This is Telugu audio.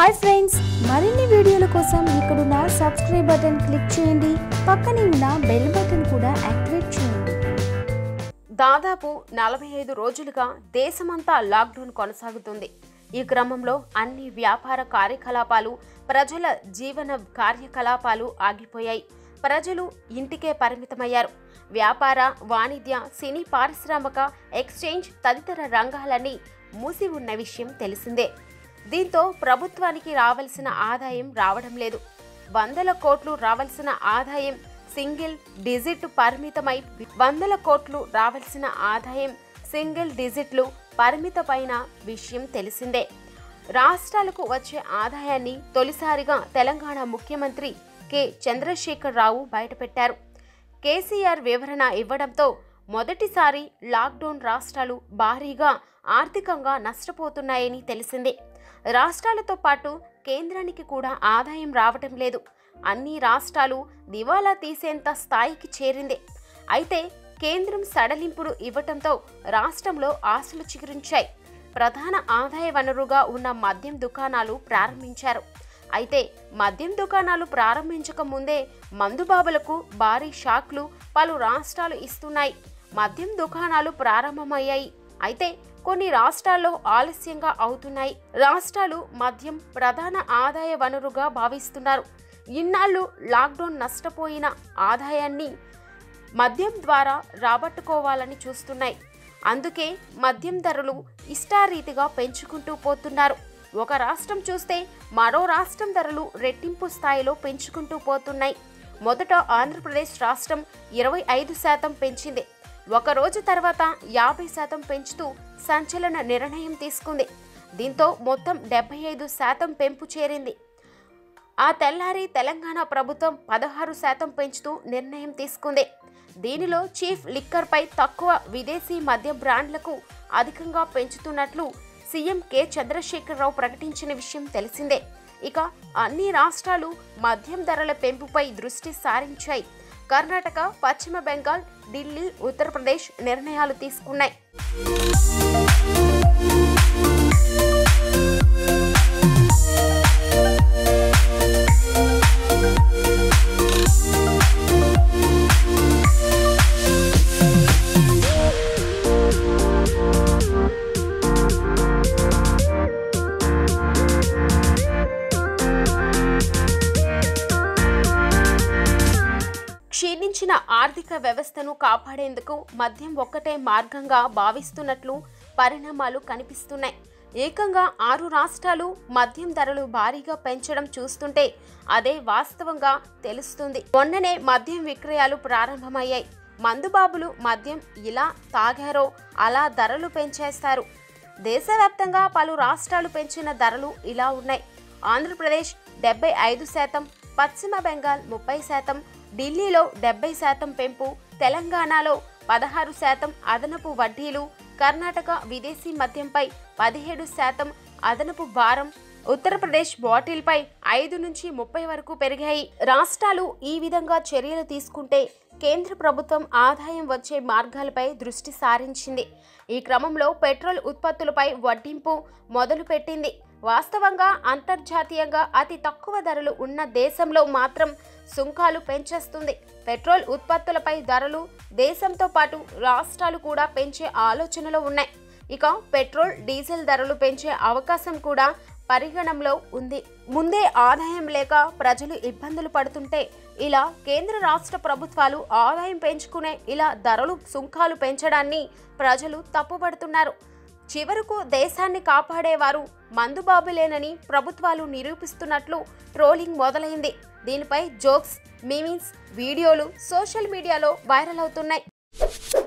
హాయ్ ఫ్రెండ్స్ మరిన్ని వీడియోల కోసం ఇక్కడున్న సబ్స్క్రైబ్ బటన్ క్లిక్ చేయండి పక్కనే ఉన్న బెల్ బటన్ కూడా యాక్టివేట్ చేయండి దాదాపు నలభై ఐదు రోజులుగా దేశమంతా లాక్డౌన్ కొనసాగుతుంది ఈ క్రమంలో అన్ని వ్యాపార కార్యకలాపాలు ప్రజల జీవన కార్యకలాపాలు ఆగిపోయాయి ప్రజలు ఇంటికే పరిమితమయ్యారు వ్యాపార వాణిజ్య సినీ పారిశ్రామిక ఎక్స్చేంజ్ తదితర రంగాలన్నీ మూసి ఉన్న విషయం తెలిసిందే దీంతో ప్రభుత్వానికి రావాల్సిన ఆదాయం రావడం లేదు వందల కోట్లు రావాల్సిన ఆదాయం సింగిల్ డిజిట్ పరిమితమై వందల కోట్లు రావాల్సిన ఆదాయం సింగిల్ డిజిట్లు పరిమితమైన విషయం తెలిసిందే రాష్ట్రాలకు వచ్చే ఆదాయాన్ని తొలిసారిగా తెలంగాణ ముఖ్యమంత్రి కె చంద్రశేఖర్ రావు బయటపెట్టారు కేసీఆర్ వివరణ ఇవ్వడంతో మొదటిసారి లాక్డౌన్ రాష్ట్రాలు భారీగా ఆర్థికంగా నష్టపోతున్నాయని తెలిసిందే రాష్ట్రాలతో పాటు కేంద్రానికి కూడా ఆదాయం రావటం లేదు అన్ని రాష్ట్రాలు దివాలా తీసేంత స్థాయికి చేరింది అయితే కేంద్రం సడలింపుడు ఇవ్వటంతో రాష్ట్రంలో ఆశలు చిగురించాయి ప్రధాన ఆదాయ వనరుగా ఉన్న మద్యం దుకాణాలు ప్రారంభించారు అయితే మద్యం దుకాణాలు ప్రారంభించక ముందే మందుబాబులకు భారీ షాక్లు పలు రాష్ట్రాలు ఇస్తున్నాయి మద్యం దుకాణాలు ప్రారంభమయ్యాయి అయితే కొన్ని రాష్ట్రాల్లో ఆలస్యంగా అవుతున్నాయి రాష్ట్రాలు మద్యం ప్రధాన ఆదాయ వనరుగా భావిస్తున్నారు ఇన్నాళ్ళు లాక్డౌన్ నష్టపోయిన ఆదాయాన్ని మద్యం ద్వారా రాబట్టుకోవాలని చూస్తున్నాయి అందుకే మద్యం ధరలు ఇష్టారీతిగా పెంచుకుంటూ పోతున్నారు ఒక రాష్ట్రం చూస్తే మరో రాష్ట్రం ధరలు రెట్టింపు స్థాయిలో పెంచుకుంటూ పోతున్నాయి మొదట ఆంధ్రప్రదేశ్ రాష్ట్రం ఇరవై ఐదు శాతం పెంచింది ఒక రోజు తర్వాత యాభై శాతం పెంచుతూ సంచలన నిర్ణయం తీసుకుంది దీంతో మొత్తం డెబ్బై ఐదు శాతం పెంపు చేరింది ఆ తెల్లారి తెలంగాణ ప్రభుత్వం పదహారు శాతం పెంచుతూ నిర్ణయం తీసుకుంది దీనిలో చీఫ్ లిక్కర్పై తక్కువ విదేశీ మద్యం బ్రాండ్లకు అధికంగా పెంచుతున్నట్లు సీఎం కె చంద్రశేఖరరావు ప్రకటించిన విషయం తెలిసిందే ఇక అన్ని రాష్ట్రాలు మద్యం ధరల పెంపుపై దృష్టి సారించాయి కర్ణాటక పశ్చిమ బెంగాల్ ఢిల్లీ ఉత్తరప్రదేశ్ నిర్ణయాలు తీసుకున్నాయి క్షీణించిన ఆర్థిక వ్యవస్థను కాపాడేందుకు మద్యం ఒక్కటే మార్గంగా భావిస్తున్నట్లు పరిణామాలు కనిపిస్తున్నాయి ఏకంగా ఆరు రాష్ట్రాలు మద్యం ధరలు భారీగా పెంచడం చూస్తుంటే అదే వాస్తవంగా తెలుస్తుంది మొన్ననే మద్యం విక్రయాలు ప్రారంభమయ్యాయి మందుబాబులు మద్యం ఇలా తాగారో అలా ధరలు పెంచేస్తారు దేశవ్యాప్తంగా పలు రాష్ట్రాలు పెంచిన ధరలు ఇలా ఉన్నాయి ఆంధ్రప్రదేశ్ డెబ్బై ఐదు శాతం పశ్చిమ బెంగాల్ ముప్పై శాతం ఢిల్లీలో డెబ్బై శాతం పెంపు తెలంగాణలో పదహారు శాతం అదనపు వడ్డీలు కర్ణాటక విదేశీ మద్యంపై పదిహేడు శాతం అదనపు భారం ఉత్తరప్రదేశ్ బాటిల్పై ఐదు నుంచి ముప్పై వరకు పెరిగాయి రాష్ట్రాలు ఈ విధంగా చర్యలు తీసుకుంటే కేంద్ర ప్రభుత్వం ఆదాయం వచ్చే మార్గాలపై దృష్టి సారించింది ఈ క్రమంలో పెట్రోల్ ఉత్పత్తులపై వడ్డింపు మొదలుపెట్టింది వాస్తవంగా అంతర్జాతీయంగా అతి తక్కువ ధరలు ఉన్న దేశంలో మాత్రం సుంకాలు పెంచేస్తుంది పెట్రోల్ ఉత్పత్తులపై ధరలు దేశంతో పాటు రాష్ట్రాలు కూడా పెంచే ఆలోచనలో ఉన్నాయి ఇక పెట్రోల్ డీజిల్ ధరలు పెంచే అవకాశం కూడా పరిగణంలో ఉంది ముందే ఆదాయం లేక ప్రజలు ఇబ్బందులు పడుతుంటే ఇలా కేంద్ర రాష్ట్ర ప్రభుత్వాలు ఆదాయం పెంచుకునే ఇలా ధరలు సుంకాలు పెంచడాన్ని ప్రజలు తప్పుపడుతున్నారు చివరకు దేశాన్ని కాపాడేవారు మందుబాబులేనని ప్రభుత్వాలు నిరూపిస్తున్నట్లు ట్రోలింగ్ మొదలైంది దీనిపై జోక్స్ మీమింగ్స్ వీడియోలు సోషల్ మీడియాలో వైరల్ అవుతున్నాయి